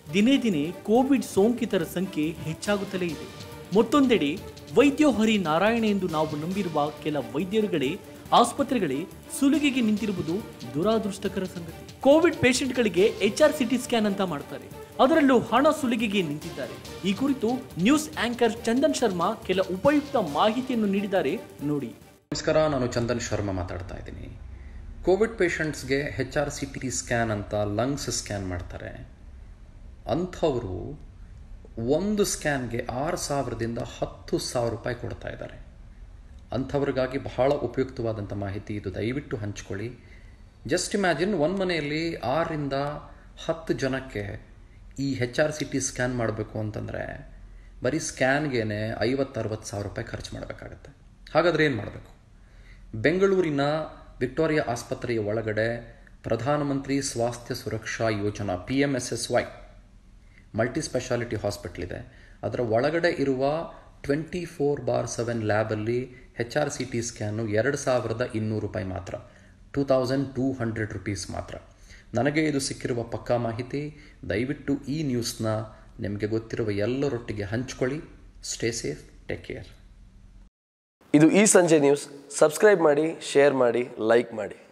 ದಿನೇ ದಿನೇ ಕೋವಿಡ್ ಸೋಂಕಿತರ ಸಂಖ್ಯೆ ಹೆಚ್ಚಾಗುತ್ತಲೇ ಇದೆ ಮತ್ತೊಂದೆಡೆ ವೈದ್ಯೋ ಹರಿ ನಾರಾಯಣ ಎಂದು ನಾವು ನಂಬಿರುವ ಕೆಲ ವೈದ್ಯರುಗಳೇ ಆಸ್ಪತ್ರೆಗಳೇ ಸುಲಿಗೆಗೆ ನಿಂತಿರುವುದು ದುರಾದೃಷ್ಟಕರ ಸಂಗತಿ ಕೋವಿಡ್ ಪೇಷಂಟ್ಗಳಿಗೆ ಎಚ್ ಆರ್ ಸಿಟಿ ಸ್ಕ್ಯಾನ್ ಅಂತ ಮಾಡ್ತಾರೆ ಅದರಲ್ಲೂ ಹಣ ಸುಲಿಗೆಗೆ ನಿಂತಿದ್ದಾರೆ ಈ ಕುರಿತು ನ್ಯೂಸ್ ಆಂಕರ್ ಚಂದನ್ ಶರ್ಮಾ ಕೆಲ ಉಪಯುಕ್ತ ಮಾಹಿತಿಯನ್ನು ನೀಡಿದ್ದಾರೆ ನೋಡಿ ನಮಸ್ಕಾರ ನಾನು ಚಂದನ್ ಶರ್ಮಾ ಮಾತಾಡ್ತಾ ಇದ್ದೀನಿ ಕೋವಿಡ್ ಪೇಷಂಟ್ಸ್ಗೆ H R C T scan ಅಂತ ಲಂಗ್ಸ್ ಸ್ಕ್ಯಾನ್ ಮಾಡ್ತಾರೆ ಅಂಥವರು ಒಂದು ಸ್ಕ್ಯಾನ್ಗೆ ಆರು ಸಾವಿರದಿಂದ ಹತ್ತು ಸಾವಿರ ರೂಪಾಯಿ ಕೊಡ್ತಾ ಇದ್ದಾರೆ ಅಂಥವ್ರಿಗಾಗಿ ಬಹಳ ಉಪಯುಕ್ತವಾದಂಥ ಮಾಹಿತಿ ಇದು ದಯವಿಟ್ಟು ಹಂಚ್ಕೊಳ್ಳಿ ಜಸ್ಟ್ ಇಮ್ಯಾಜಿನ್ ಒಂದು ಮನೆಯಲ್ಲಿ ಆರರಿಂದ ಹತ್ತು ಜನಕ್ಕೆ ಈ H R C T scan ಮಾಡಬೇಕು ಅಂತಂದರೆ ಬರೀ ಸ್ಕ್ಯಾನ್ಗೇನೆ ಐವತ್ತು ಅರವತ್ತು ಸಾವಿರ ರೂಪಾಯಿ ಖರ್ಚು ಮಾಡಬೇಕಾಗತ್ತೆ ಹಾಗಾದರೆ ಏನು ಮಾಡಬೇಕು ಬೆಂಗಳೂರಿನ ವಿಕ್ಟೋರಿಯಾ ಆಸ್ಪತ್ರೆಯ ಒಳಗಡೆ ಪ್ರಧಾನಮಂತ್ರಿ Swasthya Suraksha Yojana P M S S Y multi speciality hospital ಇದೆ ಅದರ ಒಳಗಡೆ ಇರುವ ಟ್ವೆಂಟಿ ಫೋರ್ ಬಾರ್ ಸೆವೆನ್ ಲ್ಯಾಬಲ್ಲಿ H R C T scan ಎರಡು ಸಾವಿರದ ಇನ್ನೂರು ರೂಪಾಯಿ ಮಾತ್ರ two thousand two hundred rupees ಮಾತ್ರ ನನಗೆ ಇದು ಸಿಕ್ಕಿರುವ ಪಕ್ಕಾ ಮಾಹಿತಿ ದಯವಿಟ್ಟು ಈ ನ್ಯೂಸ್ನ ನಿಮಗೆ ಗೊತ್ತಿರುವ ಎಲ್ಲರೊಟ್ಟಿಗೆ ಹಂಚ್ಕೊಳ್ಳಿ ಸ್ಟೇ ಸೇಫ್ ಟೇಕ್ ಕೇರ್ ಇದು ಈ ಸಂಜೆ ನ್ಯೂಸ್ ಸಬ್ಸ್ಕ್ರೈಬ್ ಮಾಡಿ ಶೇರ್ ಮಾಡಿ ಲೈಕ್ ಮಾಡಿ